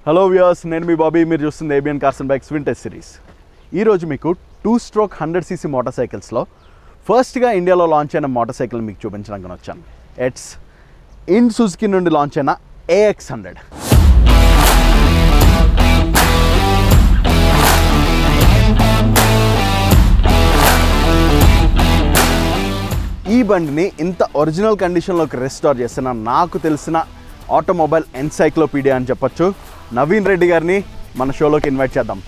Hello viewers నేను మీ Bobby మీరు చూస్తుంది ABN Carson bikes vintage series ఈరోజు మీకు two stroke hundred CC motor సైకిల్స్లో ఫస్ట్గా ఇండియాలో లాంచ్ అయిన మోటార్ సైకిల్ మీకు చూపించడానికి వచ్చాను ఇట్స్ ఇన్ సుజుకి నుండి లాంచ్ అయిన ఏఎక్స్ హండ్రెడ్ ఈ బండిని ఇంత ఒరిజినల్ కండిషన్లోకి రెస్టోర్ చేసిన నాకు తెలిసిన ఆటోమొబైల్ ఎన్సైక్లోపీడియా అని చెప్పొచ్చు నవీన్ రెడ్డి గారిని మన షోలోకి ఇన్వైట్ చేద్దాం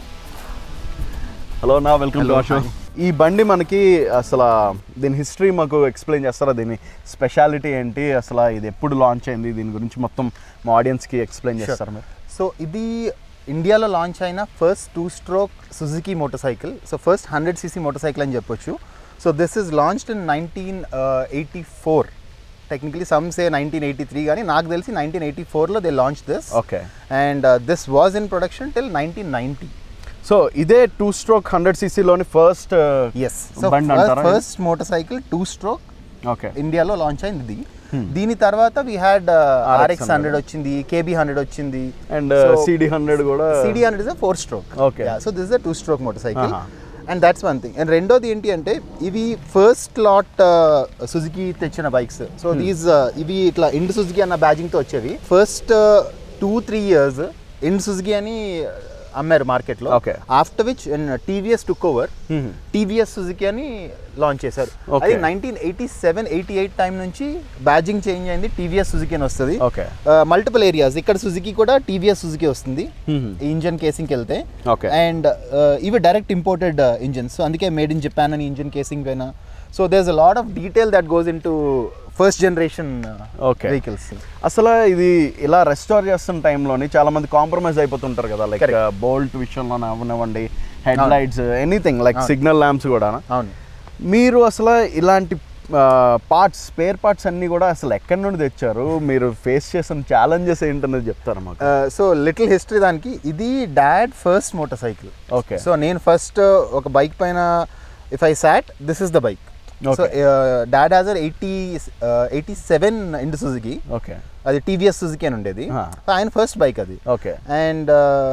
హలో నా వెల్కమ్ టు షో ఈ బండి మనకి అసలు దీని హిస్టరీ మాకు ఎక్స్ప్లెయిన్ చేస్తారా దీని స్పెషాలిటీ ఏంటి అసలు ఇది ఎప్పుడు లాంచ్ అయింది దీని గురించి మొత్తం మా ఆడియన్స్కి ఎక్స్ప్లెయిన్ చేస్తారా మీరు సో ఇది ఇండియాలో లాంచ్ అయిన first two stroke Suzuki motorcycle so first hundred CC motorcycle అని చెప్పొచ్చు so this is launched in nineteen eighty four technically some say nineteen eighty three కానీ నాకు తెలిసి నైన్టీన్ ఎయిటీ ఫోర్లో they launch this okay and this was in production till nineteen ninety so ఇదే two stroke hundred సీసీలోని first yes so బండి అంటారా first motorcycle two stroke okay ఇండియాలో launch అయింది ఇది దీని తర్వాత వీ హ్యాడ్ ఆర్ఎక్స్ హండ్రెడ్ వచ్చింది కేబీ హండ్రెడ్ వచ్చింది అండ్ సిడి హండ్రెడ్ కూడా CD hundred is four stroke Okay. So this the two stroke motorcycle Uh-huh. And that's one thing and రెండోది ఏంటి అంటే ఇవి ఫస్ట్ లాట్ సుజుకి తెచ్చిన bikes so these ఇవి ఇట్లా ఇండ్ సుజుకి అన్న బ్యాజింగ్తో వచ్చేవి first two three years Ind Suzuki అని అమ్మారు మార్కెట్లో Okay. After which TVS took over TVS Suzuki అని లాంచ్ చేశారు Okay. అది nineteen eighty seven eighty eight time నుంచి బ్యాజింగ్ చేంజ్ అయింది టీవీఎస్ సుజుకి అని వస్తుంది ఓకే మల్టిపుల్ ఏరియాస్ ఇక్కడ సుజుకి కూడా టీవీఎస్ సుజుకి వస్తుంది ఈ ఇంజన్ కేసింగ్కి వెళ్తే Okay. అండ్ ఇవి డైరెక్ట్ ఇంపోర్టెడ్ ఇంజన్స్ సో అందుకే మేడ్ ఇన్ జపాన్ అని ఇంజన్ కేసింగ్ పైన so there's a lot of detail that goes in to first generation Okay. Vehicles అసలు ఇది ఇలా రెస్టోర్ చేస్తున్న టైంలోని చాలా మంది కాంప్రమైజ్ అయిపోతుంటారు కదా లైక్ బోల్ట్ విషయంలో అవనివ్వండి headlights anything like signal lamps కూడా అవును మీరు అసలు ఇలాంటి పార్ట్స్ స్పేర్ పార్ట్స్ అన్నీ కూడా అసలు ఎక్కడి నుండి తెచ్చారు మీరు ఫేస్ చేసిన ఛాలెంజెస్ ఏంటనేది చెప్తారా మాకు సో లిటిల్ హిస్టరీ దానికి ఇది dad first motorcycle okay so నేను ఫస్ట్ ఒక బైక్ పైన if I sat this is the bike so dad హాజర్ eighty eighty seven Ind Suzuki okay అది టీవీఎస్ సుజుకి అని ఉండేది Ah. ఆయన ఫస్ట్ బైక్ అది ఓకే అండ్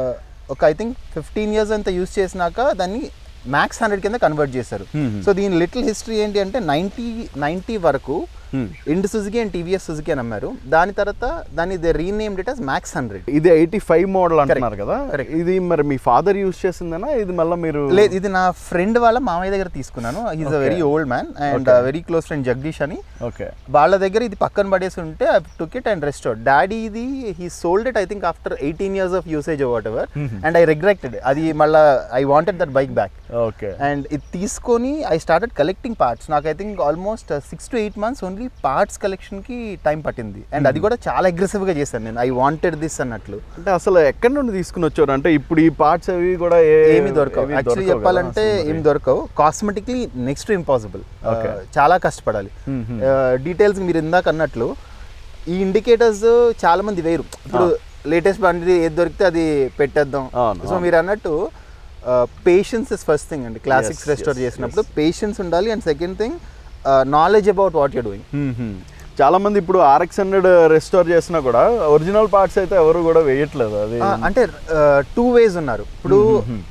ఒక ఐ థింక్ ఫిఫ్టీన్ ఇయర్స్ అంతా యూస్ చేసినాక దాన్ని మ్యాక్స్ హండ్రెడ్ కింద కన్వర్ట్ చేశారు Hmm. సో దీని లిటిల్ హిస్టరీ ఏంటి అంటే నైంటీ నైంటీ వరకు Ind Suzuki and TVS Suzuki అని అమ్మారు దాని తర్వాత దాన్ని they renamed it as Max hundred ఇది ఎయిటీ ఫైవ్ మోడల్ అంటున్నారు కదా Correct. ఇది మరి మీ ఫాదర్ యూస్ చేసిందేనా ఇది మళ్ళీ మీరు లేదు ఇది నా ఫ్రెండ్ వాళ్ళ మామయ్య దగ్గర తీసుకున్నాను is a very old man and Okay. Very close friend Jagadish అని ఓకే వాళ్ళ దగ్గర ఇది పక్కన పడేసి ఉంటే I took it and restore daddy ఇది he sold it I think after eighteen years of usage whatever and I regretted అది మళ్ళీ I wanted that bike back okay and ఇది తీసుకొని ఐ స్టార్టెడ్ కలెక్టింగ్ పార్ట్స్ నాకు I think almost six to eight months only parts కలెక్షన్కి time పట్టింది and అది కూడా చాలా అగ్రెసివ్గా చేశాను నేను ఐ వాంటెడ్ దిస్ అన్నట్లు అంటే అసలు ఎక్కడి నుండి తీసుకుని వచ్చారు అంటే ఇప్పుడు ఈ పార్ట్స్ అవి కూడా ఏ- ఏమి దొరకవు ఏవి యాక్చువల్లీ దొరకవు కదా చెప్పాలంటే అసలు మరి. ఏం దొరకవు కాస్మెటిక్లీ నెక్స్ట్ ఇంపాసిబుల్ Okay. చాలా కష్టపడాలి డీటెయిల్స్ మీరు ఇందాక అన్నట్లు ఈ ఇండికేటర్స్ చాలా మంది వేరు ఇప్పుడు లేటెస్ట్ బండి ఏది దొరికితే అది పెట్టేద్దాం అవును, సో మీరు అన్నట్టు పేషెన్స్ ఇస్ ఫస్ట్ థింగ్ అండి క్లాసిక్స్ Yes, రెస్టోర్ yes, చేసినప్పుడు పేషెన్స్ ఉండాలి and second thing knowledge about what you doing hmm, hmm. చాలా మంది ఇప్పుడు ఆర్ఎక్స్ హండ్రెడ్ రెస్టోర్ చేసినా కూడా ఒరిజినల్ పార్ట్స్ అయితే ఎవరు కూడా వేయట్లేదు అది అంటే టూ వేస్ ఉన్నారు ఇప్పుడు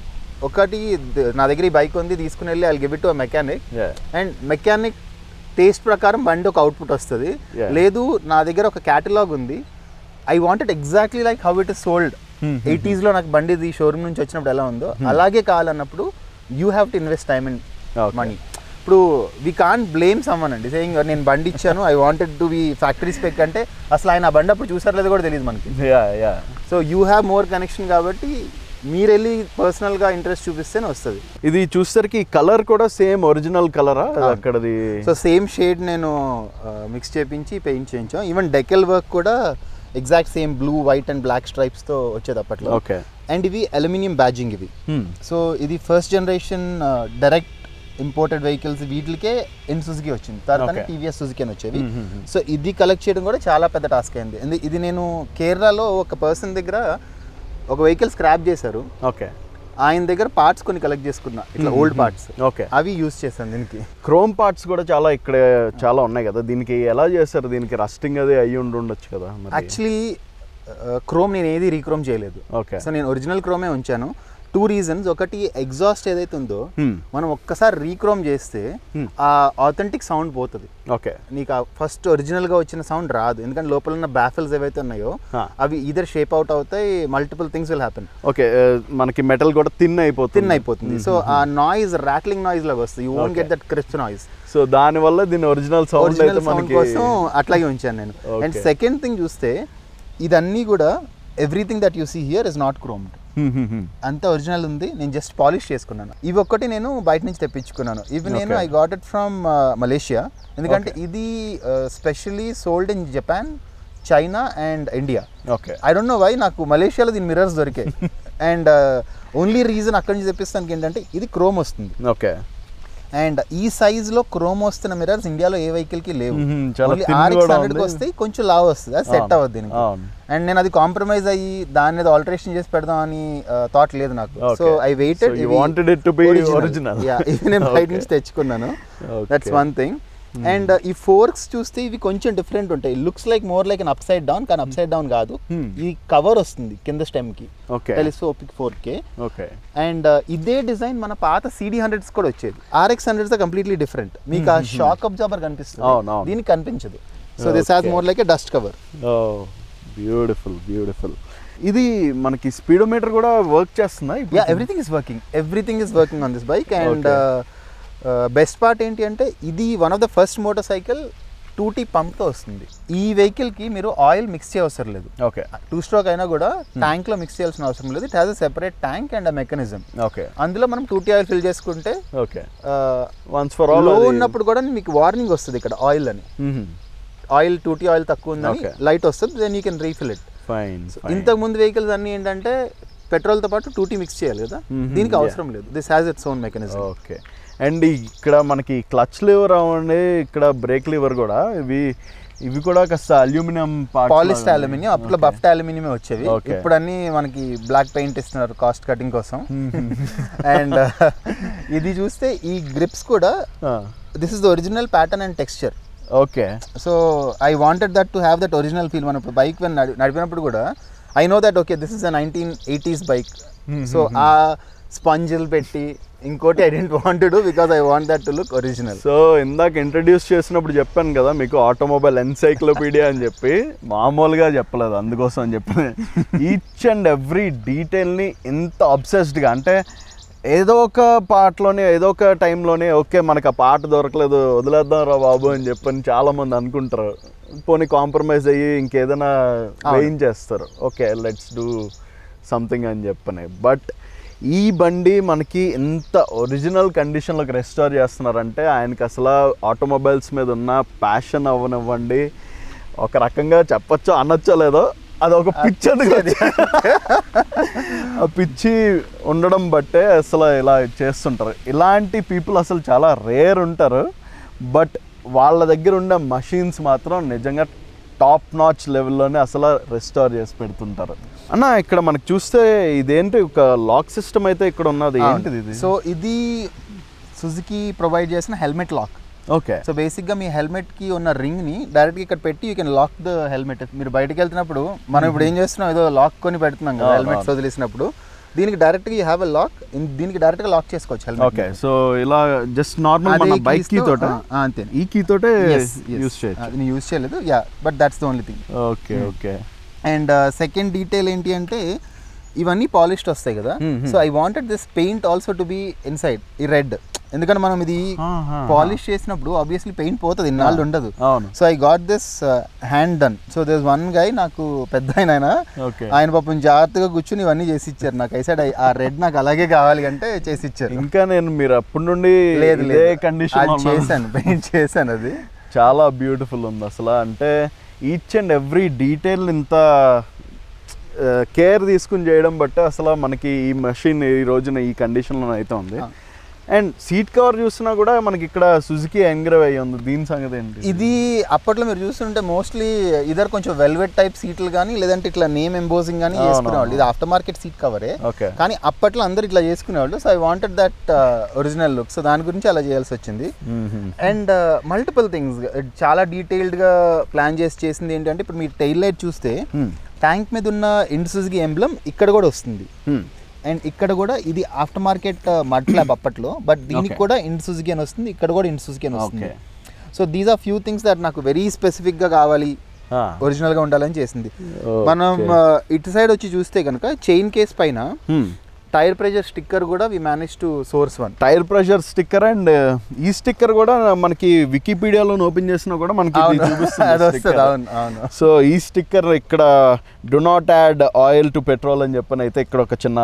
ఒకటి ద- నా దగ్గర ఈ బైక్ ఉంది తీసుకుని వెళ్ళి I give it to mechanic Yeah. And mechanic taste ప్రకారం బండి ఒక అవుట్పుట్ వస్తుంది Yeah. లేదు నా దగ్గర ఒక క్యాటలాగ్ ఉంది I wanted exactly like how it is sold ఎయిటీస్లో నాకు బండి ఇది షోరూమ్ నుంచి వచ్చినప్పుడు ఎలా ఉందో అలాగే కావాలన్నప్పుడు you have to invest time and Okay. Money ఇప్పుడు వీ కాన్ బ్లేమ్ సమ్మన్ అండి సేయింగ్ నేను బండి ఇచ్చాను I wanted to be factory spec అంటే అసలు ఆయన ఆ బండి అప్పుడు చూసారు లేదు కూడా తెలియదు మనకి yeah yeah so you have more connection కాబట్టి మీరు వెళ్ళి పర్సనల్గా ఇంట్రెస్ట్ చూపిస్తేనే వస్తుంది ఇది చూసేసరికి కలర్ కూడా సేమ్ ఒరిజినల్ కలరా అక్కడది సో సేమ్ షేడ్ నేను మిక్స్ చేపించి పెయింట్ చేయించాం ఈవెన్ డెకెల్ వర్క్ కూడా exact same blue white and black స్ట్రైప్స్తో వచ్చేది అప్పట్లో ఓకే అండ్ ఇవి అల్యూమినియం బ్యాజింగ్ ఇవి సో ఇది first generation direct imported vehicles వీటికే ఇన్ సుజుకి వచ్చింది తర్వాత Okay. టీవీఎస్ సుజుకి అని వచ్చేవి Hmm, hmm, hmm. సో ఇది కలెక్ట్ చేయడం కూడా చాలా పెద్ద టాస్క్ అయింది ఎందు- ఇది నేను కేరళలో ఒక పర్సన్ దగ్గర ఒక వెహికల్ స్క్రాప్ చేశారు ఓకే ఆయన దగ్గర పార్ట్స్ కొన్ని కలెక్ట్ చేసుకున్నా ఇట్లా ఓల్డ్ పార్ట్స్ ఓకే అవి యూస్ చేశాను దీనికి క్రోమ్ పార్ట్స్ కూడా చాలా ఇక్కడ చాలా ఉన్నాయి కదా దీనికి ఎలా చేస్తారు దీనికి రస్టింగ్ అది అయ్యి ఉండి ఉండొచ్చు కదా మరి యాక్చువల్లీ క్రోమ్ నేను ఏది రీక్రోమ్ చేయలేదు ఓకే సో నేను ఒరిజినల్ క్రోమే ఉంచాను టూ రీజన్స్ ఒకటి ఎగ్జాస్ట్ ఏదైతే ఉందో Hmm. మనం ఒక్కసారి రీక్రోమ్ చేస్తే Hmm. ఆ ఆథెంటిక్ సౌండ్ పోతుంది ఓకే నీకు ఆ ఫస్ట్ ఒరిజినల్గా వచ్చిన సౌండ్ రాదు ఎందుకంటే లోపల ఉన్న బ్యాఫిల్స్ ఏవైతే ఉన్నాయో Huh. అవి ఇదర్ షేప్ అవుట్ అవుతాయి multiple things will happen okay మనకి మెటల్ కూడా తిన్ అయిపోతుంది థిన్ అయిపోతుంది సో ఆ నాయిస్ రాట్లింగ్ నాయిస్ లాగా వస్తుంది you won't get that crisp noise so దాని వల్ల దీని ఒరిజినల్ సౌండ్ అయితే ఒరిజినల్ సౌండ్ మనకి కోసం అట్లాగే ఉంచాను నేను అండ్ Okay. సెకండ్ థింగ్ చూస్తే ఇదన్నీ కూడా everything that you see here is not chromed hmm, hmm, హ్మ్. అంత ఒరిజినల్ ఉంది నేను జస్ట్ పాలిష్ చేసుకున్నాను ఇవి ఒక్కటి నేను బయట నుంచి తెప్పించుకున్నాను ఇవి నేను Okay. I got it from Malaysia ఎందుకంటే ఇది specially sold in Japan China and India okay I don't know why నాకు మలేషియాలో దీని మిర్రర్స్ దొరికాయి అండ్ ఓన్లీ రీజన్ అక్కడి నుంచి తెప్పిస్తానికి ఏంటంటే ఇది క్రోమ్ వస్తుంది ఓకే అండ్ ఈ సైజ్ లో క్రోమ్ వస్తున్న మిర్రర్స్ ఇండియాలో ఏ వెహికల్ కి లేవు మ్మ్, చాలా ఓన్లీ thin ఆర్ఎక్స్ కూడా హండ్రెడ్ ఉంది. వస్తే కొంచెం లావ్ వస్తుంది అది సెట్ అవును, అవ్వదు దీనికి అవును. అండ్ నేను అది కాంప్రమైజ్ అయ్యి దాని మీద ఆల్టరేషన్ చేసి పెడదాం అని థాట్ లేదు నాకు so Okay. I waited So you wanted it to be original. ఇవి నేను బయట Okay. నుంచి తెచ్చుకున్నాను Okay. That's one thing and ఈ ఫోర్క్స్ చూస్తే ఇవి కొంచెం డిఫరెంట్ ఉంటాయి looks like more like an upside down కానీ అప్ సైడ్ డౌన్ కాదు Hmm. ఈ కవర్ వస్తుంది కింద స్టెమ్ కి okay telescopic fork okay and ఇదే డిజైన్ మన పాత సిడి హండ్రెడ్స్ కూడా వచ్చేది ఆర్ఎక్స్ హండ్రెడ్స్ కంప్లీట్లీ డిఫరెంట్ మీకు ఆ షాక్ అబ్జార్బర్ కనిపిస్తుంది అవును, అవును. దీనికి కనిపించదు so this has Okay. More like a dust cover oh beautiful beautiful ఇది మనకి స్పీడోమీటర్ కూడా వర్క్ చేస్తుందా yeah everything is working everything is working on this bike and best part ఏంటి అంటే ఇది one of the first motorcycle two T పంప్తో వస్తుంది ఈ వెహికల్కి మీరు ఆయిల్ మిక్స్ చేయవసరం లేదు ఓకే టూ స్ట్రోక్ అయినా కూడా ట్యాంక్లో మిక్స్ చేయాల్సిన అవసరం లేదు it has a separate tank and a mechanism okay అందులో మనం టూ టీ ఆయిల్ ఫిల్ చేసుకుంటే ఓకే వన్స్ ఫర్ ఆల్ లో ఉన్నప్పుడు కూడా మీకు వార్నింగ్ వస్తుంది ఇక్కడ ఆయిల్ అని ఆయిల్ టూ టీ ఆయిల్ తక్కువ ఉందని Okay. లైట్ వస్తుంది then you can refill it fine ఇంతకు ముందు వెహికల్స్ అన్ని ఏంటంటే పెట్రోల్ తో పాటు టూ టీ మిక్స్ చేయాలి కదా Mhm, దీనికి yeah. అవసరం లేదు this has its own mechanism okay and ఇక్కడ మనకి క్లచ్ లివర్ అవ్వండి ఇక్కడ బ్రేక్ లివర్ కూడా ఇవి ఇవి కూడా కాస్త అల్యూమినియం పాలిస్ట్ అల్యూమినియం అప్పుడు బఫ్ట్ అల్యూమినియం వచ్చేవి Okay. ఇప్పుడు అన్ని మనకి బ్లాక్ పెయింట్ ఇస్తున్నారు కాస్ట్ కటింగ్ కోసం అండ్ ఇది చూస్తే ఈ గ్రిప్స్ కూడా this is the original pattern and texture okay so I wanted that to have that original feel మనం ఇప్పుడు బైక్ నడిపినప్పుడు కూడా I know that okay this is a nineteen eighties bike so ఆ స్పంజిల్ పెట్టి ఇంకోటి I didn't want to because I want that to look original so ఇందాక introduce చేసినప్పుడు చెప్పాను కదా మీకు ఆటోమొబైల్ ఎన్సైక్లోపీడియా అని చెప్పి మామూలుగా చెప్పలేదు అందుకోసం అని చెప్పి ఈచ్ అండ్ ఎవ్రీ డీటెయిల్ని ఎంత అబ్సెస్డ్గా అంటే ఏదో ఒక పాటలోనే ఏదో ఒక టైంలోనే ఓకే మనకు ఆ పాట దొరకలేదు వదిలేద్దాం రా బాబు అని చెప్పని చాలామంది అనుకుంటారు పోనీ కాంప్రమైజ్ అయ్యి ఇంకేదైనా వేయించేస్తారు ఓకే లెట్స్ డూ సంథింగ్ అని చెప్పని బట్ ఈ బండి మనకి ఎంత ఒరిజినల్ కండిషన్లోకి రెస్టోర్ చేస్తున్నారంటే ఆయనకి అసలు ఆటోమొబైల్స్ మీద ఉన్న ప్యాషన్ అవ్వనివ్వండి ఒక రకంగా చెప్పొచ్చో అనొచ్చో లేదో అది ఒక పిచ్చి అది ఆ పిచ్చి ఉండడం బట్టే అసలు ఇలా చేస్తుంటారు ఇలాంటి పీపుల్ అసలు చాలా రేర్ ఉంటారు బట్ వాళ్ళ దగ్గర ఉండే మషీన్స్ మాత్రం నిజంగా టాప్ నాచ్ లెవెల్లోనే అసలు రెస్టోర్ చేసి పెడుతుంటారు అన్న ఇక్కడ మనకు చూస్తే ఇదేంటి ఒక లాక్ సిస్టమ్ అయితే ఇక్కడ ఉన్నది ఏంటిది ఇది సో ఇది సుజుకి ప్రొవైడ్ చేసిన హెల్మెట్ లాక్ ఓకే సో బేసిక్గా మీ హెల్మెట్కి ఉన్న రింగ్ని డైరెక్ట్గా ఇక్కడ పెట్టి you can lock the helmet మీరు బయటకు వెళ్తున్నప్పుడు మనం ఇప్పుడు ఏం చేస్తున్నాం ఏదో లాక్ కొని పెడుతున్నాం కదా అవును, హెల్మెట్స్ వదిలేసినప్పుడు దీనికి డైరెక్ట్గా యూ హ్యావ్ ఎ లాక్ దీనికి డైరెక్ట్గా లాక్ చేసుకోవచ్చు హెల్మెట్ ఓకే సో ఇలా జస్ట్ నార్మల్ మన బైక్ కీ తోట అంతే ఈ కీ తోటే యూస్ చేయొచ్చు అది నేను యూజ్ చేయలేదు yeah but that's the only thing okay okay and second detail ఏంటి అంటే ఇవన్నీ పాలిష్డ్ వస్తాయి కదా so I wanted this paint also to be inside ఈ రెడ్ ఎందుకంటే మనం ఇది ఆహా. పాలిష్ చేసినప్పుడు ఆబ్వియస్లీ పెయింట్ పోతుంది ఇన్నాళ్ళు ఉండదు అవును so I got this hand done so this one guy నాకు పెద్ద ఆయన ఆయన ఓకే ఆయన పాపం జాగ్రత్తగా కూర్చుని ఇవన్నీ చేసి ఇచ్చారు నాకు ఐసైడ్ ఆ రెడ్ నాకు అలాగే కావాలి అంటే చేసి ఇచ్చారు ఇంకా నేను మీరు అప్పటి నుండి లేదు ఇదే లేదు కండిషన్ అది చేశాను పెయింట్ చేశాను అది చాలా బ్యూటిఫుల్ ఉంది అసలు అంటే ఈచ్ అండ్ ఎవ్రీ డీటెయిల్ ఇంత కేర్ తీసుకుని చేయడం బట్టి అసలు మనకి ఈ మషిన్ ఈ రోజున ఈ కండిషన్లో అయితే ఉంది ఆ. అండ్ సీట్ కవర్ చూసినా కూడా మనకి ఇక్కడ సుజుకి ఎంగ్రేవ్ అయ్యి ఉంది దీని సంగతి ఏంటి ఇది అప్పట్లో మీరు చూస్తుంటే మోస్ట్లీ ఇదర్ కొంచెం వెల్వెట్ టైప్ సీట్లు కానీ లేదంటే ఇట్లా నేమ్ ఎంబోజింగ్ కానీ అవును, చేసుకునేవాళ్ళు ఇది ఆఫ్టర్ మార్కెట్ సీట్ కవరే ఓకే కానీ అప్పట్లో అందరు ఇట్లా చేసుకునేవాళ్ళు so I wanted that original look so దాని గురించి అలా చేయాల్సి వచ్చింది అండ్ మల్టిపుల్ థింగ్స్ చాలా డీటెయిల్డ్గా ప్లాన్ చేసి చేసింది ఏంటంటే ఇప్పుడు మీరు టైల్ లైట్ చూస్తే ట్యాంక్ మీద ఉన్న ఇండ్ సుజుకి ఎంబ్లం ఇక్కడ కూడా వస్తుంది Hmm. అండ్ ఇక్కడ కూడా ఇది ఆఫ్టర్ మార్కెట్ మడ్ ఫ్లాప్ అప్పట్లో బట్ దీనికి Okay. కూడా ఇండ్ సుజుకి అని వస్తుంది ఇక్కడ కూడా ఇండ్ సుజుకి అని వస్తుంది Okay. So these are few things that నాకు వెరీ స్పెసిఫిక్గా కావాలి Ah. ఒరిజినల్గా ఉండాలని చేసింది Okay. మనం ఆ, ఇటు సైడ్ వచ్చి చూస్తే కనుక చైన్ కేస్ పైన Hmm. టైర్ ప్రెజర్ స్టిక్కర్ కూడా we manage to source one tyre pressure sticker and ఈ స్టిక్కర్ కూడా మనకి వికీపీడియాలో ఓపెన్ చేసినా కూడా మనకి ఇది చూపిస్తుంది అది వస్తుంది sticker. అవును అవును సో ఈ స్టిక్కర్ ఇక్కడ do not add oil to petrol అని చెప్పని అయితే ఇక్కడ ఒక చిన్న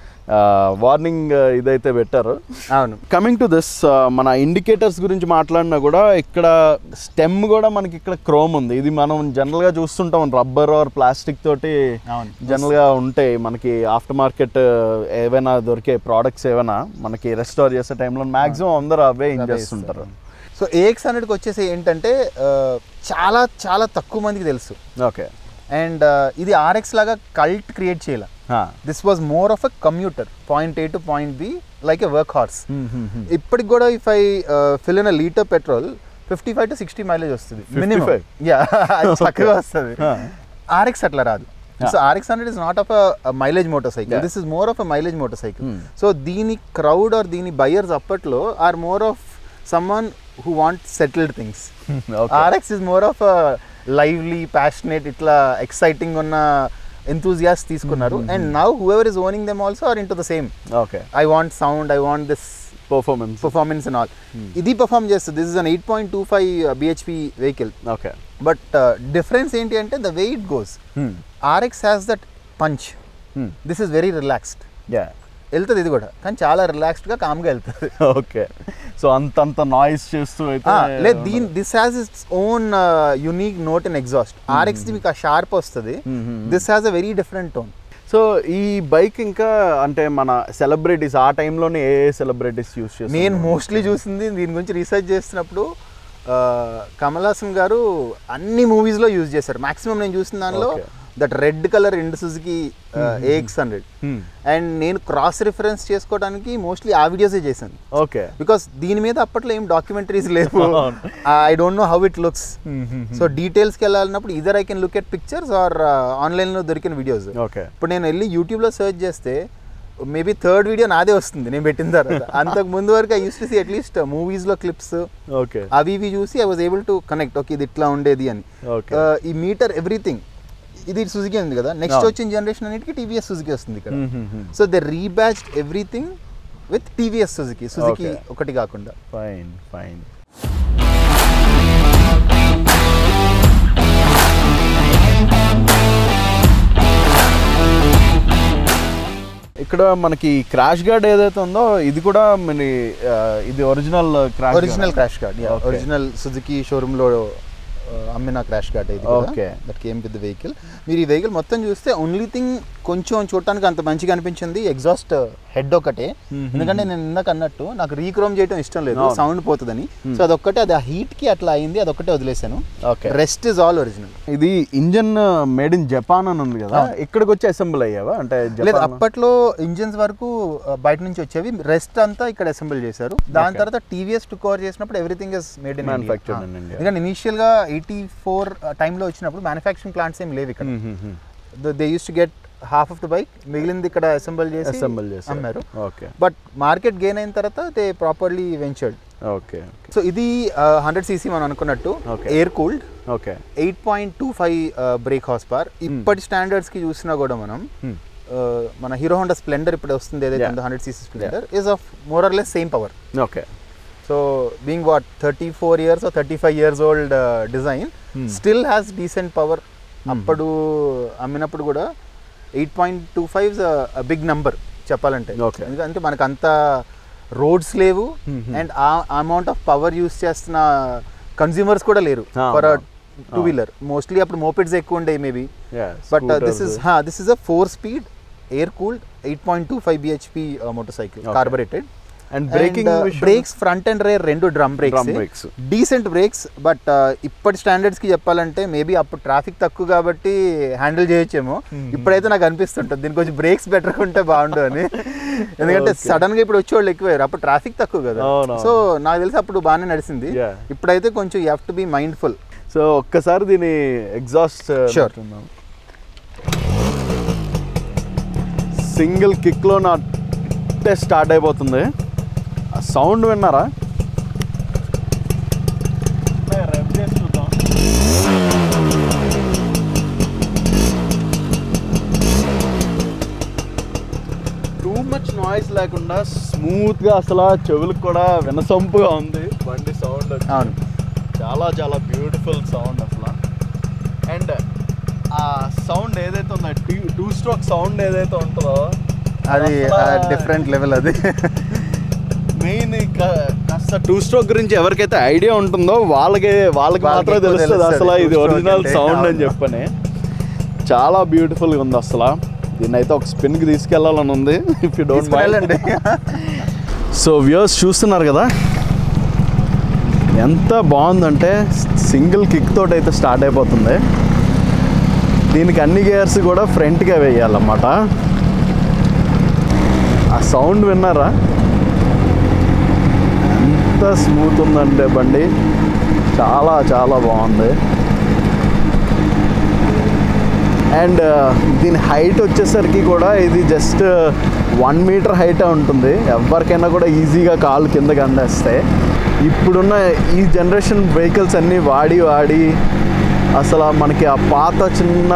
వార్నింగ్ ఇదైతే పెట్టారు అవును కమింగ్ టు దిస్ మన ఇండికేటర్స్ గురించి మాట్లాడినా కూడా ఇక్కడ స్టెమ్ కూడా మనకి ఇక్కడ క్రోమ్ ఉంది ఇది మనం జనరల్గా చూస్తుంటాం రబ్బర్ ఆర్ ప్లాస్టిక్ తోటి అవును జనరల్గా ఉంటాయి మనకి ఆఫ్టర్ మార్కెట్ ఏవైనా దొరికే ప్రోడక్ట్స్ ఏవైనా మనకి రెస్టోర్ చేసే టైంలో మాక్సిమం అందరూ అవే యూజ్ చేస్తుంటారు సో ఏఎక్స్ హండ్రెడ్కి వచ్చేసి ఏంటంటే ఆ, చాలా చాలా తక్కువ మందికి తెలుసు ఓకే అండ్ ఇది ఆర్ఎక్స్ లాగా కల్ట్ క్రియేట్ చేయాల this was more of a commuter point A to point B like a workhorse ఇప్పటికి కూడా if I fill in a litre petrol fifty five to sixty mileage వస్తుంది 55? Yeah చక్కగా వస్తుంది Huh. RX అట్లా రాదు so RX hundred is not of a mileage motorcycle Yeah. This is more of a mileage motorcycle Hmm. So దీని crowd or దీని buyers అప్పట్లో are more of someone who want settled things RX is more of lively passionate ఇట్లా exciting ఉన్న enthusiast తీసుకున్నారు and now whoever is owning them also are into the same okay I want sound I want this performance performance and all ఇది perform చేస్తుంది this is an eight point two five BHP vehicle okay but difference ఏంటి అంటే the way it goes RX has that punch this is very relaxed yeah వెళ్తుంది ఇది కూడా కానీ చాలా రిలాక్స్డ్గా కామ్గా వెళ్తుంది ఓకే సో అంతంత నాయిస్ చేస్తూ అయితే లేదు దీని this has its own unique note in exhaust RX మీకు ఆ షార్ప్ వస్తుంది this has a very different tone so ఈ బైక్ ఇంకా అంటే మన సెలబ్రిటీస్ ఆ టైంలోనే ఏ సెలబ్రిటీస్ యూస్ చేస్తారు నేను మోస్ట్లీ చూసింది దీని గురించి రీసెర్చ్ చేస్తున్నప్పుడు ఆ, కమల్ హాసన్ గారు అన్ని మూవీస్లో యూజ్ చేశారు మాక్సిమం నేను చూసిన దానిలో Okay. That red colour Ind Suzuki AX hundred and నేను క్రాస్ రిఫరెన్స్ చేసుకోవడానికి మోస్ట్లీ ఆ వీడియోసే చేశాను ఓకే బికాస్ దీని మీద అప్పట్లో ఏం డాక్యుమెంటరీస్ లేవు అవును. I don't know how it looks so డీటెయిల్స్కి వెళ్ళాలన్నప్పుడు either I can look at pictures or ఆన్లైన్లో దొరికిన వీడియోస్ ఓకే ఇప్పుడు నేను వెళ్ళి యూట్యూబ్లో సెర్చ్ చేస్తే మేబీ థర్డ్ వీడియో నాదే వస్తుంది నేను పెట్టిన తర్వాత అంతకు ముందు వరకు I use to see at least మూవీస్లో క్లిప్స్ ఓకే అవి ఇవి చూసి I was able to connect okay ఇది ఇట్లా ఉండేది అని Okay. Uh, ఈ మీటర్ ఎవ్రీథింగ్ ఇది సుజుకి ఉంది కదా నెక్స్ట్ అవును. వచ్చిన జనరేషన్ అన్నిటికీ టీవీఎస్ సుజుకి వస్తుంది ఇక్కడ Mhm. So they rebadged everything with TVS Suzuki Suzuki Okay. ఒకటి కాకుండా ఫైన్ ఫైన్ ఇక్కడ మనకి క్రాష్ గార్డ్ ఏదైతే ఉందో ఇది కూడా మన ఆ, ఇది original crash original crash guard Okay. Original Suzuki showroom లో uh, అమ్మిన క్రాష్ కార్డ్ ఇది Okay. That came with vehicle మీరు ఈ వెహికల్ మొత్తం చూస్తే ఓన్లీ థింగ్ కొంచెం చూడటానికి అంత మంచిగా అనిపించింది ఎగ్జాస్ట్ హెడ్ ఒకటే Mhm. ఎందుకంటే నేను ఇందాక అన్నట్టు నాకు రీక్రోమ్ చేయడం ఇష్టం లేదు అవును. సౌండ్ పోతుందని సో అదొక్కటే అది ఆ హీట్ కి అట్లా అయింది అదొక్కటే వదిలేశాను okay rest is all original ఇది ఇంజన్ మేడ్ ఇన్ జపాన్ అని ఉంది కదా అవును. ఇక్కడికి వచ్చి అసెంబుల్ అయ్యావా అంటే లేదు జపాన్ అప్పట్లో ఇంజిన్స్ వరకు uh, బయట నుంచి వచ్చేవి రెస్ట్ అంతా ఇక్కడ అసెంబుల్ చేశారు దాని Okay. తర్వాత టీవీఎస్ టు కవర్ చేసినప్పుడు everything is made in Manufactured in India. ఎందుకంటే ఇనీషియల్ గా ఎయిటీ ఫోర్ టైంలో వచ్చినప్పుడు మ్యానుఫ్యాక్చరింగ్ ప్లాంట్స్ ఏం లేవు ఇక్కడ they use to get half of the bike మిగిలింది ఇక్కడ అసెంబుల్ చేసి అసెంబుల్ చేసి అమ్మారు ఓకే బట్ మార్కెట్ గెయిన్ అయిన తర్వాత they properly ventured okay so ఇది హండ్రెడ్ సీసీ మనం అనుకున్నట్టు Okay. Air cooled okay eight point two five brake horsepower ఇప్పటి స్టాండర్డ్స్ కి చూసినా కూడా మనం uh, మన హీరో హోండా స్ప్లెండర్ ఇప్పుడు వస్తుంది ఏదైతే Yeah. Hundred CC Splendor is of more or less same power okay so being what thirty four years thirty five years old design Hmm. Still has decent power అప్పుడు అమ్మినప్పుడు కూడా eight point two five big number చెప్పాలంటే Okay. ఎందుకంటే మనకు అంత roads లేవు Mhm. And ఆ amount of power use చేస్తున్న కన్జ్యూమర్స్ కూడా లేరు Ah, for ah. Two wheeler mostly అప్పుడు మోపెడ్స్ ఎక్కువ ఉండేవి maybe Yeah, but this scooters. Is this is a four speed air cooled eight point two five BHP motorcycle Okay. Carbureted and braking brakes front and rear రెండు drum Drum brakes brakes. Decent brakes but ఇప్పటి standards కి చెప్పాలంటే maybe అప్పుడు traffic తక్కువ కాబట్టి handle చేయొచ్చేమో ఇప్పుడైతే నాకు అనిపిస్తుంటుంది దీనికి కొంచెం బ్రేక్స్ బెటర్ ఉంటే బాగుండు అని ఎందుకంటే Okay. సడన్ గా ఇప్పుడు వచ్చేవాళ్ళు ఎక్కువయ్యారు అప్పుడు ట్రాఫిక్ తక్కువ కదా అవునవును. సో నాకు తెలిసి అప్పుడు బాగానే నడిచింది Yeah. ఇప్పుడైతే కొంచెం you have to be mindful so ఒక్కసారి దీని ఎగ్జాస్ట్ Sure. సింగిల్ కిక్లో నా టెస్ట్ స్టార్ట్ అయిపోతుంది ఆ సౌండ్ విన్నారా రెప్ చేసి చూద్దాం టూ మచ్ నాయిస్ లేకుండా స్మూత్గా అసలు చెవులకు కూడా వినసొంపుగా ఉంది బండి సౌండ్ అవును చాలా చాలా బ్యూటిఫుల్ సౌండ్ అసలు అండ్ ఆ సౌండ్ ఏదైతే ఉందో టూ టూ స్ట్రోక్ సౌండ్ ఏదైతే ఉంటుందో అది అసలు డిఫరెంట్ లెవెల్ అది మెయిన్ కాస్త టూ స్ట్రోక్ గురించి ఎవరికైతే ఐడియా ఉంటుందో వాళ్ళకి వాళ్ళకి వాళ్ళకి మాత్రం ఎక్కువ తెలుస్తుంది తెలుస్తది అసలు ఇది two stroke ఒరిజినల్ అంటే. సౌండ్ అని అవును. చెప్పని చాలా బ్యూటిఫుల్గా ఉంది అసలు దీన్ని అయితే ఒక స్పిన్కి తీసుకెళ్ళాలని ఉంది ఇఫ్ యూ డోంట్ మైండ్ తీసుకెళ్ళండి సో వ్యూవర్స్ చూస్తున్నారు కదా ఎంత బాగుందంటే సింగిల్ కిక్ తోటి అయితే స్టార్ట్ అయిపోతుంది దీనికి అన్ని గేర్స్ కూడా ఫ్రంట్గా వేయాలన్నమాట ఆ సౌండ్ విన్నారా ఎంత స్మూత్ ఉందంటే బండి చాలా చాలా బాగుంది అండ్ దీని హైట్ వచ్చేసరికి కూడా ఇది జస్ట్ వన్ మీటర్ హైటే ఉంటుంది ఎవరికైనా కూడా ఈజీగా కాలు కిందకి అందేస్తాయి ఇప్పుడున్న ఈ జనరేషన్ వెహికల్స్ అన్నీ వాడి వాడి అసలు మనకి ఆ పాత చిన్న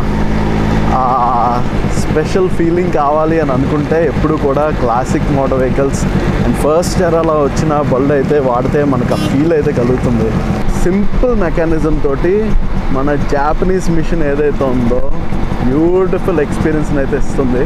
స్పెషల్ ఫీలింగ్ కావాలి అని అనుకుంటే ఎప్పుడు కూడా classic motor vehicles and first ఎరాలో వచ్చిన బళ్ళు అయితే వాడితే మనకు ఆ ఫీల్ అయితే కలుగుతుంది సింపుల్ మెకానిజం తోటి మన జాపనీస్ మిషన్ ఏదైతే ఉందో బ్యూటిఫుల్ ఎక్స్పీరియన్స్ని అయితే ఇస్తుంది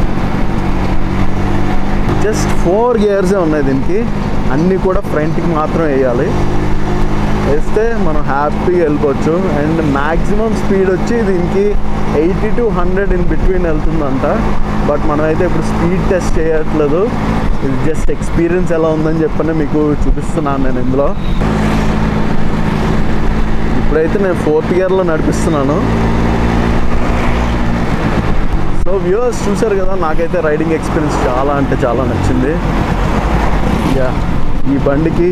జస్ట్ ఫోర్ గేర్సే ఉన్నాయి దీనికి అన్నీ కూడా ఫ్రంట్కి మాత్రం వేయాలి వేస్తే మనం హ్యాపీగా వెళ్ళిపోవచ్చు అండ్ మ్యాక్సిమం స్పీడ్ వచ్చి దీనికి eighty to hundred in between వెళ్తుందంట బట్ మనమైతే ఇప్పుడు స్పీడ్ టెస్ట్ చేయట్లేదు ఇది జస్ట్ ఎక్స్పీరియన్స్ ఎలా ఉందని చెప్పని మీకు చూపిస్తున్నాను నేను ఇందులో ఇప్పుడైతే నేను ఫోర్త్ గేర్లో నడిపిస్తున్నాను సో వ్యూవర్స్ చూసారు కదా నాకైతే రైడింగ్ ఎక్స్పీరియన్స్ చాలా అంటే చాలా నచ్చింది యా ఈ బండికి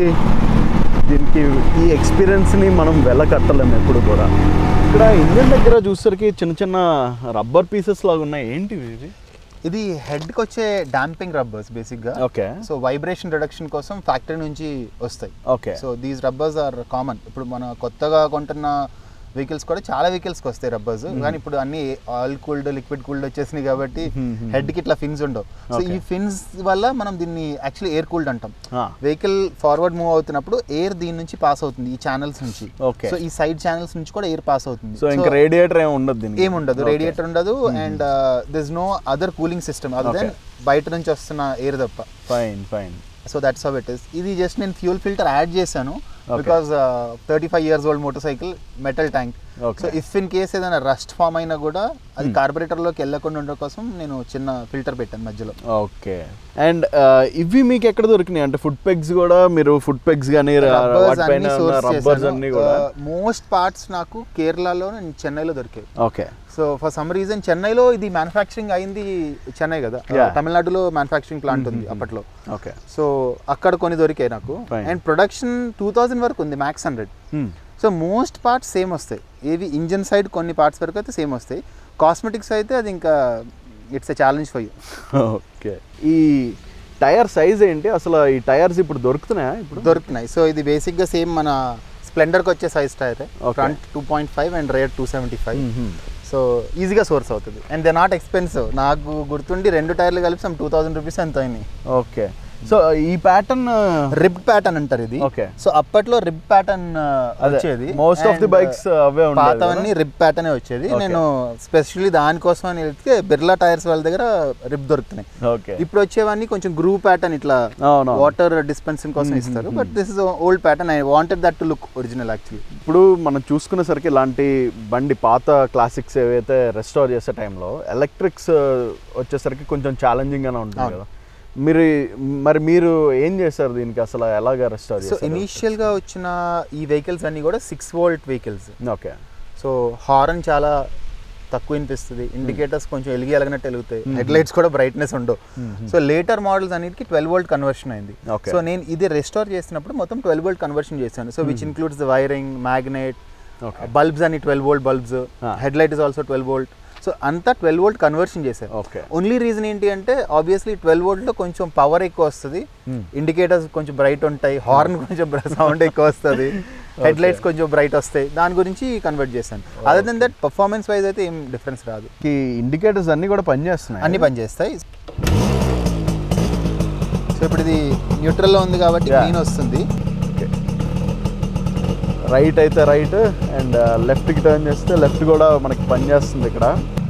దీనికి ఈ ఎక్స్పీరియన్స్ని మనం వెలకట్టలేము ఎప్పుడు కూడా ఇక్కడ ఇంజన్ దగ్గర చూసరికి చిన్న చిన్న రబ్బర్ పీసెస్ లాగా ఉన్నాయి ఏంటివి ఇవి ఇది హెడ్కి వచ్చే డాంపింగ్ రబ్బర్స్ బేసిక్గా ఓకే సో వైబ్రేషన్ రిడక్షన్ కోసం ఫ్యాక్టరీ నుంచి వస్తాయి okay so these rubbers are common ఇప్పుడు మన కొత్తగా కొంటున్న వెహికల్స్ కూడా చాలా వెహికల్స్కి వస్తాయి రబ్బర్స్ కానీ ఇప్పుడు అన్ని ఆయిల్ కూల్డ్ లిక్విడ్ కూల్డ్ వచ్చేసినాయి కాబట్టి Mhm. హెడ్కి ఇట్లా ఫిన్స్ ఉండవు సో Okay. ఈ ఫిన్స్ వల్ల మనం దీన్ని యాక్చువల్లీ ఎయిర్ కూల్డ్ అంటాం Ah. వెహికల్ ఫార్వర్డ్ మూవ్ అవుతున్నప్పుడు ఎయిర్ దీని నుంచి పాస్ అవుతుంది ఈ ఛానల్స్ నుంచి Okay. సో ఈ సైడ్ ఛానల్స్ నుంచి కూడా ఎయిర్ పాస్ అవుతుంది సో ఇంకా రేడియేటర్ ఏమి ఉండదు దీనికి ఏముండదు రేడియేటర్ ఉండదు and this no other cooling system other than బయట నుంచి వస్తున్న ఎయిర్ తప్ప fine fine so that's how it is ఇది జస్ట్ నేను ఫ్యూల్ ఫిల్టర్ యాడ్ చేశాను Okay. Because thirty five years old motorcycle metal tank Okay. So if in case ఏదైనా rust form అయినా కూడా అది కార్బొరేటర్లోకి వెళ్ళకుండా ఉండడం కోసం నేను చిన్న ఫిల్టర్ పెట్టాను మధ్యలో ఓకే అండ్ ఇవి మీకు ఎక్కడ దొరికినాయి అంటే ఫుడ్ పెగ్స్ కూడా మీరు ఫుడ్ పెగ్స్ కానీ వాటిపైన రబ్బర్స్ అన్ని కూడా మోస్ట్ పార్ట్స్ నాకు కేరళలో నేను చెన్నైలో దొరికాయి okay so for some reason చెన్నైలో ఇది మ్యానుఫ్యాక్చరింగ్ అయింది చెన్నై కదా Yeah. తమిళనాడులో మ్యానుఫ్యాక్చరింగ్ ప్లాంట్ ఉంది అప్పట్లో ఓకే సో అక్కడ కొన్ని దొరికాయి నాకు Fine. And production two thousand వరకు ఉంది max hundred so most parts same వస్తాయి ఏవి ఇంజన్ సైడ్ కొన్ని పార్ట్స్ వరకు అయితే సేమ్ వస్తాయి కాస్మెటిక్స్ అయితే అది ఇంకా it's a challenge for you okay ఈ టైర్ సైజ్ ఏంటి అసలు ఈ టైర్స్ ఇప్పుడు దొరుకుతున్నాయా ఇప్పుడు దొరుకుతున్నాయి సో ఇది బేసిక్గా సేమ్ మన స్ప్లెండర్కి వచ్చే size tyre Okay. Front two point five and rear two seventy five Mhm. So ఈజీగా సోర్స్ అవుతుంది అండ్ దే నాట్ ఎక్స్పెన్సివ్ నాకు గుర్తుండి రెండు టైర్లు కలిపి సమ్ టూ థౌసండ్ రూపీస్ ఎంత అయినాయి ఓకే సో ఈ ప్యాటర్న్ రిబ్ ప్యాటర్న్ అంటారు ఇది Okay. సో అప్పట్లో రిబ్ ప్యాటర్న్ వచ్చేది most of the And, bikes అవే ఉండేవి పాతవన్నీ రిబ్ ప్యాటర్న్ వచ్చేది Okay. నేను స్పెషల్లీ దానికోసం అని వెళ్తే బిర్లా టైర్స్ వాళ్ళ దగ్గర రిబ్ దొరుకుతున్నాయి ఓకే ఇప్పుడు వచ్చేవన్నీ కొంచెం గ్రూ ప్యాటర్న్ ఇట్లా అవును వాటర్ డిస్పెన్సింగ్ కోసం ఇస్తారు but this is old pattern I wanted that to look original actually ఇప్పుడు మనం చూసుకునేసరికి ఇలాంటి బండి పాత క్లాసిక్స్ ఏవైతే రెస్టోర్ చేసే టైంలో ఎలక్ట్రిక్స్ వచ్చేసరికి కొంచెం ఛాలెంజింగ్ గానే ఉంటుంది అవును. కదా మీరు మరి మీరు ఏం చేశారు దీనికి అసలు ఎలాగ రెస్టోర్ సో చేశారు ఇనీషియల్గా వచ్చిన ఈ వెహికల్స్ అన్నీ కూడా six volt vehicles okay so horn చాలా తక్కువ వినిపిస్తుంది ఇండికేటర్స్ కొంచెం ఎలిగి ఎలగనట్టు వెలుగుతాయి హెడ్ లైట్స్ కూడా బ్రైట్నెస్ ఉండవు సో లేటర్ మోడల్స్ అన్నిటికి ట్వెల్వ్ వోల్ట్ కన్వర్షన్ అయింది Okay. సో నేను ఇది రెస్టోర్ చేసినప్పుడు మొత్తం ట్వెల్వ్ వోల్ట్ కన్వర్షన్ చేశాను so which includes the wiring magnet Okay. Bulbs అని twelve volt bulbs Ah. Headlight is also twelve volt so అంతా ట్వెల్వ్ వోల్ట్ కన్వర్షన్ చేశారు ఓకే ఓన్లీ రీజన్ ఏంటి అంటే ఆబ్వియస్లీ ట్వెల్వ్ వోల్ట్లో కొంచెం పవర్ ఎక్కువ వస్తుంది indicators కొంచెం బ్రైట్ ఉంటాయి హార్న్ కొంచెం సౌండ్ ఎక్కువ వస్తుంది హెడ్ లైట్స్ కొంచెం బ్రైట్ వస్తాయి దాని గురించి కన్వర్ట్ చేశాను other than that performance wise అయితే ఏం డిఫరెన్స్ రాదు ఈ ఇండికేటర్స్ అన్నీ కూడా పనిచేస్తున్నాయి అన్ని పనిచేస్తాయి సో ఇప్పుడు ఇది న్యూట్రల్లో ఉంది కాబట్టి Yeah. గ్రీన్ వస్తుంది ఓకే రైట్ అయితే రైట్ అండ్ లెఫ్ట్కి టర్న్ చేస్తే లెఫ్ట్ కూడా మనకి పనిచేస్తుంది ఇక్కడ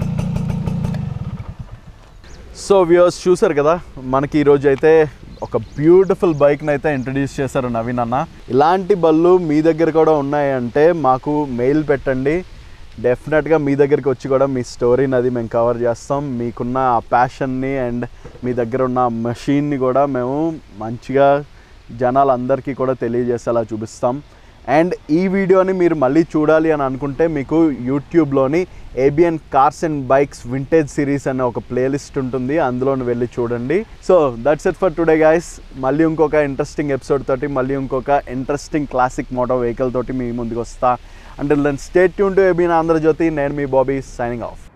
సో వ్యూవర్స్ చూసారు కదా మనకి ఈరోజు అయితే ఒక బ్యూటిఫుల్ బైక్ని అయితే ఇంట్రడ్యూస్ చేశారు నవీన్ అన్న ఇలాంటి బళ్ళు మీ దగ్గర కూడా ఉన్నాయంటే మాకు మెయిల్ పెట్టండి డెఫినెట్గా మీ దగ్గరికి వచ్చి కూడా మీ స్టోరీని అది మేము కవర్ చేస్తాం మీకున్న ఆ ప్యాషన్ని అండ్ మీ దగ్గర ఉన్న మెషిన్ని కూడా మేము మంచిగా జనాలందరికీ కూడా తెలియజేసేలా చూపిస్తాం అండ్ ఈ వీడియోని మీరు మళ్ళీ చూడాలి అని అనుకుంటే మీకు యూట్యూబ్లోని ABN cars and bikes vintage series అనే ఒక ప్లేలిస్ట్ ఉంటుంది అందులోని వెళ్ళి చూడండి so that's it for today guys మళ్ళీ ఇంకొక ఇంట్రెస్టింగ్ ఎపిసోడ్ తోటి మళ్ళీ ఇంకొక ఇంట్రెస్టింగ్ క్లాసిక్ మోటార్ వెహికల్ తోటి మీ ముందుకు వస్తా అంటే then stay tuned to ABN Andhrajyothy నేను మీ బాబీ సైనింగ్ ఆఫ్